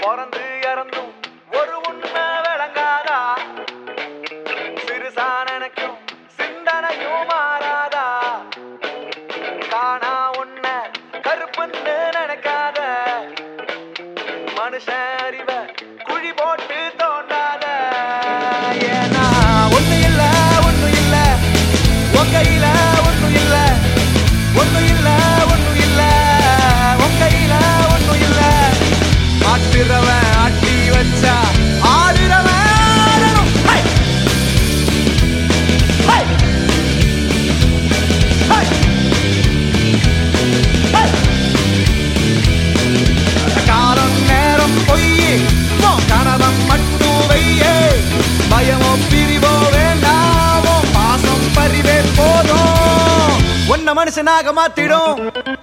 பிறந்து இறந்தும் ஒரு உண்மை விளங்காதா சிறுசா நினைக்கும் சிந்தனையும் மாறாதா காணா உன்ன கருப்புன்னு நினைக்காத மனுஷன் அறிவ குழி போட்டு தோண்டாத ஏன்னா ஒண்ணு இல்ல ஒண்ணு இல்ல உன் கையில ஒண்ணு இல்ல ஒண்ணு இல்ல ஒண்ணு இல்ல உன் கையில ஒண்ணு இல்ல ஆட்டுறவன் ஆட்டி வச்சா ஆடுறவன் ஆடணும். ஹை! ஹை! ஹை! ஹை! காலம் நேரம் பொய்யே உன் கனவம் மட்டும் வையே பயமோ பிரிவோ வேண்டாமோ பாசம் பறிவே போதும் உன்ன மனுஷனாக மாத்திடும்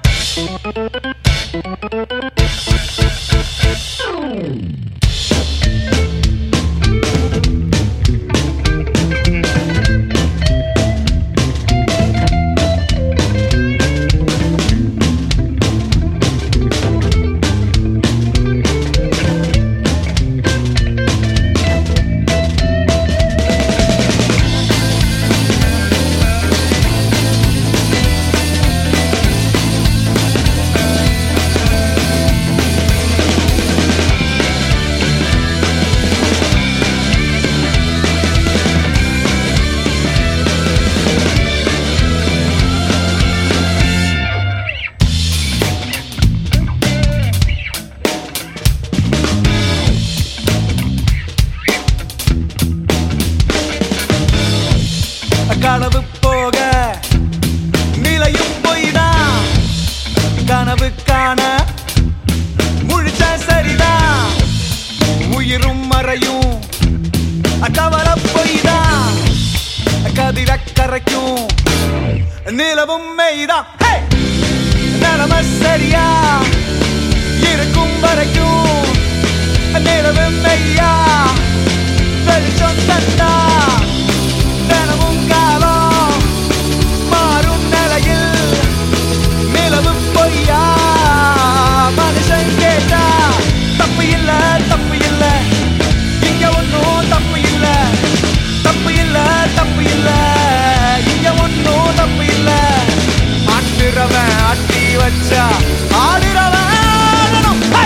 கனவு போக நிலையும் பொய்தான் கனவு காண முழிச்ச சரிதான் உயிரும் மறையும் கவல பொய்தான் கதிர கரைக்கும் நிலவும் மெய்தான் ஹே! நிலம சரியா இருக்கும் வரைக்கும் நிலவு மெய்யா வெளிச்சம் தந்தா தினமும் காலம் மாறும் நிலையில் நிலவு பொய்யா மனுஷன் கேட்டா தப்பு இல்ல தப்பு இல்ல இங்க ஒன்னும் தப்பு இல்ல தப்பு இல்ல தப்பு இல்ல இங்க ஒன்னும் தப்பு இல்ல ஆட்டுறவன் ஆட்டி வச்சா ஆடுறவன் ஆடணும். ஹே!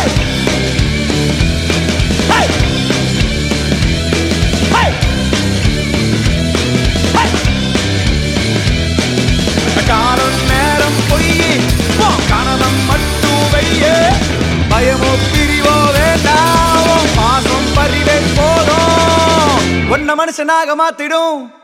ஹே! ஹே! ஹே! காலம் நேரம் பொய்யே உன் கனவம் மட்டும் வையே பயமோ பிரிவோ வேண்டாமோ பாசம் பறிவே போதும் உன்ன மனுஷனாக மாத்திடும்